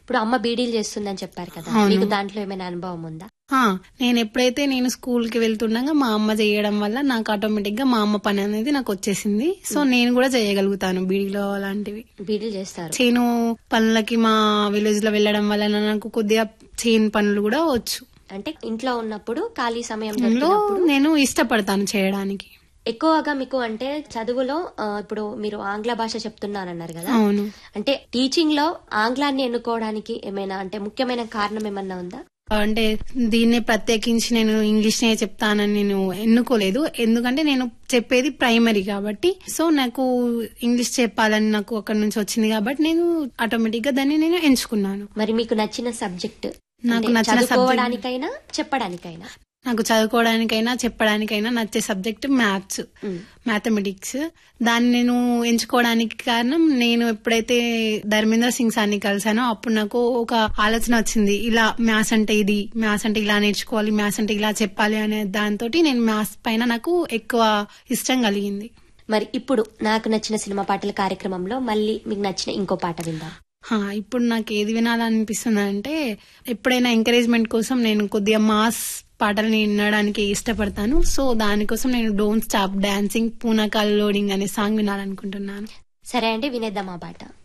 ఇప్పుడు అమ్మ బీడీలు చేస్తుందని చెప్పారు కదా అవును. మీకు దాంట్లో ఏమైనా అనుభవం ఉందా ఆ, నేను ఎప్పుడైతే నేను స్కూల్ కి వెళ్తుండగా మా అమ్మ చేయడం వల్ల నాకు ఆటోమేటిక్ గా మా అమ్మ పని అనేది నాకు వచ్చేసింది సో నేను కూడా చేయగలుగుతాను బీడీలో అలాంటివి బీడీలు చేస్తారు చేను పనులకి మా విలేజ్ లో వెళ్ళడం వల్ల నాకు కొద్దిగా చేను పనులు కూడా వచ్చు అంటే ఇంట్లో ఉన్నప్పుడు ఖాళీ సమయం అందులో దొరికినప్పుడు నేను ఇష్టపడతాను చేయడానికి ఎక్కువగా మీకు అంటే చదువులో ఆ, ఇప్పుడు మీరు ఆంగ్ల భాష చెప్తున్నారన్నారు కదా అవును అంటే టీచింగ్ లో ఆంగ్లాన్ని ఎన్నుకోవడానికి ఏమైనా అంటే ముఖ్యమైన కారణం ఏమన్నా ఉందా అంటే దీన్నే ప్రత్యేకించి నేను ఇంగ్లీష్ నే చెప్తానని నేను ఎన్నుకోలేదు ఎందుకంటే నేను చెప్పేది ప్రైమరీ కాబట్టి సో నాకు ఇంగ్లీష్ చెప్పాలని నాకు అక్కడ నుంచి వచ్చింది కాబట్టి నేను ఆటోమేటిక్ గా దాన్ని నేను ఎంచుకున్నాను మరి మీకు నచ్చిన సబ్జెక్ట్ నాకు నచ్చిన subject- చదువుకోవడానికైనా చెప్పడానికైనా నాకు చదువుకోవడానికైనా చెప్పడానికైనా నచ్చే సబ్జెక్ట్ మ్యాథ్స్ ఉమ్. మ్యాథమెటిక్స్ దాన్ని నేను ఎంచుకోవడానికి కారణం నేను ఎప్పుడైతే ధర్మేంద్ర సింగ్ సార్ని కలిసానో అప్పుడు నాకు ఒక ఆలోచన వచ్చింది ఇలా మ్యాథ్స్ అంటే ఇది మ్యాథ్స్ అంటే ఇలా నేర్చుకోవాలి మ్యాథ్స్ అంటే ఇలా చెప్పాలి అనే దాంతో నేను మ్యాథ్స్ పైన నాకు ఎక్కువ ఇష్టం కలిగింది మరి ఇప్పుడు నాకు నచ్చిన సినిమా పాటల కార్యక్రమంలో మళ్ళీ మీకు నచ్చిన ఇంకో పాట విందాం హా, ఇప్పుడు నాకు ఏది వినాలనిపిస్తుంది అంటే ఎప్పుడైనా ఎంకరేజ్మెంట్ కోసం నేను కొద్దిగా మాస్ పాటల్ని వినడానికి ఇష్టపడతాను సో దానికోసం నేను డోంట్ స్టాప్ డాన్సింగ్ పూనాకాల్ లోడింగ్ అనే సాంగ్ వినాలనుకుంటున్నాను సరే అండి వినేద్దాం ఆ పాట